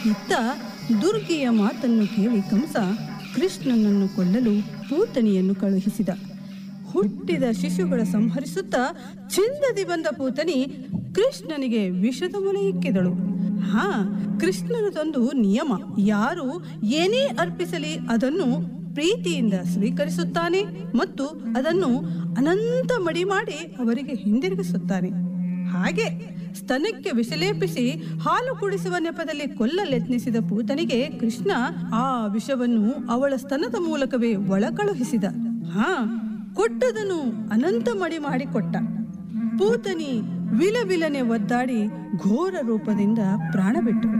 ಇತ್ತ ದುರ್ಗಿಯ ಮಾತನ್ನು ಕೇಳಿ ಕಂಸ ಕೃಷ್ಣನನ್ನು ಕೊಲ್ಲಲು ಪೂತನಿಯನ್ನು ಕಳುಹಿಸಿದ ಹುಟ್ಟಿದ ಶಿಶುಗಳ ಸಂಹರಿಸುತ್ತಾ ಚಿಂದದಿ ಬಂದ ಪೂತನಿ ಕೃಷ್ಣನಿಗೆ ವಿಷದ ಮೊಲೆ ಇಕ್ಕಿದಳು ಹಾ ಕೃಷ್ಣನದೊಂದು ನಿಯಮ ಯಾರು ಏನೇ ಅರ್ಪಿಸಲಿ ಅದನ್ನು ಪ್ರೀತಿಯಿಂದ ಸ್ವೀಕರಿಸುತ್ತಾನೆ ಮತ್ತು ಅದನ್ನು ಅನಂತ ಮಡಿ ಮಾಡಿ ಅವರಿಗೆ ಹಿಂದಿರುಗಿಸುತ್ತಾನೆ ಹಾಗೆ ಸ್ತನಕ್ಕೆ ವಿಷಲೇಪಿಸಿ ಹಾಲು ಕುಡಿಸುವ ನೆಪದಲ್ಲಿ ಕೊಲ್ಲಲೆತ್ನಿಸಿದ ಪೂತನಿಗೆ ಕೃಷ್ಣ ಆ ವಿಷವನ್ನು ಅವಳ ಸ್ತನದ ಮೂಲಕವೇ ಒಳಕಳುಹಿಸಿದ ಹಾ ಕೊಟ್ಟದನ್ನು ಅನಂತ ಮಡಿ ಮಾಡಿಕೊಟ್ಟ ಪೂತನಿ ವಿಲವಿಲನೆ ಒದ್ದಾಡಿ ಘೋರ ರೂಪದಿಂದ ಪ್ರಾಣ ಬಿಟ್ಟಳು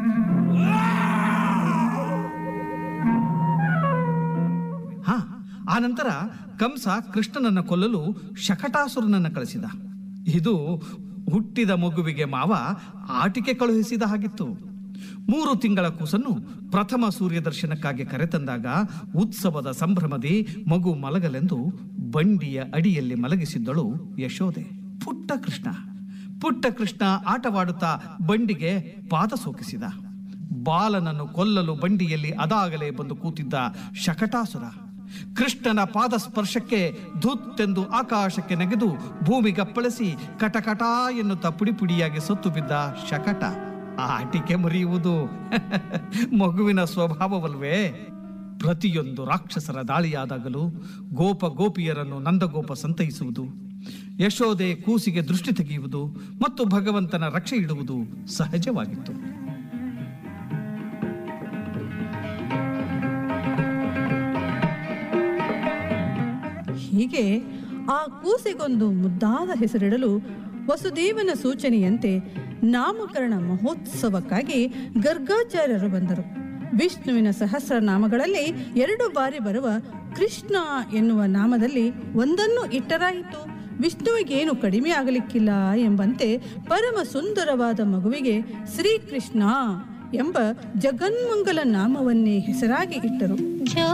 ಹಾ ಆ ನಂತರ ಕಂಸ ಕೃಷ್ಣನನ್ನ ಕೊಲ್ಲಲು ಶಕಟಾಸುರನನ್ನ ಕಳಿಸಿದ ಇದು ಹುಟ್ಟಿದ ಮಗುವಿಗೆ ಮಾವ ಆಟಿಕೆ ಕಳುಹಿಸಿದ ಹಾಗಿತ್ತು ಮೂರು ತಿಂಗಳ ಕೂಸನ್ನು ಪ್ರಥಮ ಸೂರ್ಯ ದರ್ಶನಕ್ಕಾಗಿ ಕರೆತಂದಾಗ ಉತ್ಸವದ ಸಂಭ್ರಮದಿ ಮಗು ಮಲಗಲೆಂದು ಬಂಡಿಯ ಅಡಿಯಲ್ಲಿ ಮಲಗಿಸಿದ್ದಳು ಯಶೋದೆ ಪುಟ್ಟ ಕೃಷ್ಣ ಪುಟ್ಟ ಕೃಷ್ಣ ಆಟವಾಡುತ್ತಾ ಬಂಡಿಗೆ ಪಾದ ಸೋಕಿಸಿದ ಬಾಲನನ್ನು ಕೊಲ್ಲಲು ಬಂಡಿಯಲ್ಲಿ ಅದಾಗಲೇ ಬಂದು ಕೂತಿದ್ದ ಶಕಟಾಸುರ ಕೃಷ್ಣನ ಪಾದ ಸ್ಪರ್ಶಕ್ಕೆ ಧುತ್ತೆಂದು ಆಕಾಶಕ್ಕೆ ನೆಗೆದು ಭೂಮಿಗಪ್ಪಳಿಸಿ ಕಟಕಟ ಎನ್ನುತ್ತಾ ಪುಡಿ ಪುಡಿಯಾಗಿ ಸತ್ತು ಬಿದ್ದ ಶಕಟ ಆಟಿಕೆ ಮುರಿಯುವುದು ಮಗುವಿನ ಸ್ವಭಾವವಲ್ವೇ ಪ್ರತಿಯೊಂದು ರಾಕ್ಷಸರ ದಾಳಿಯಾದಾಗಲೂ ಗೋಪ ಗೋಪಿಯರನ್ನು ನಂದಗೋಪ ಸಂತೈಸುವುದು ಯಶೋದೆ ಕೂಸಿಗೆ ದೃಷ್ಟಿ ತೆಗೆಯುವುದು ಮತ್ತು ಭಗವಂತನ ರಕ್ಷೆ ಇಡುವುದು ಸಹಜವಾಗಿತ್ತು ಹೀಗೆ ಆ ಕೂಸಿಗೊಂದು ಮುದ್ದಾದ ಹೆಸರಿಡಲು ವಸುದೇವನ ಸೂಚನೆಯಂತೆ ನಾಮಕರಣ ಮಹೋತ್ಸವಕ್ಕಾಗಿ ಗರ್ಗಾಚಾರ್ಯರು ಬಂದರು ವಿಷ್ಣುವಿನ ಸಹಸ್ರನಾಮಗಳಲ್ಲಿ ಎರಡು ಬಾರಿ ಬರುವ ಕೃಷ್ಣ ಎನ್ನುವ ನಾಮದಲ್ಲಿ ಒಂದನ್ನು ಇಟ್ಟರಾಯಿತು ವಿಷ್ಣುವಿಗೇನು ಕಡಿಮೆ ಆಗಲಿಕ್ಕಿಲ್ಲ ಎಂಬಂತೆ ಪರಮ ಸುಂದರವಾದ ಮಗುವಿಗೆ ಶ್ರೀಕೃಷ್ಣ ಎಂಬ ಜಗನ್ಮಂಗಲ ನಾಮವನ್ನೇ ಹೆಸರಾಗಿ ಇಟ್ಟರು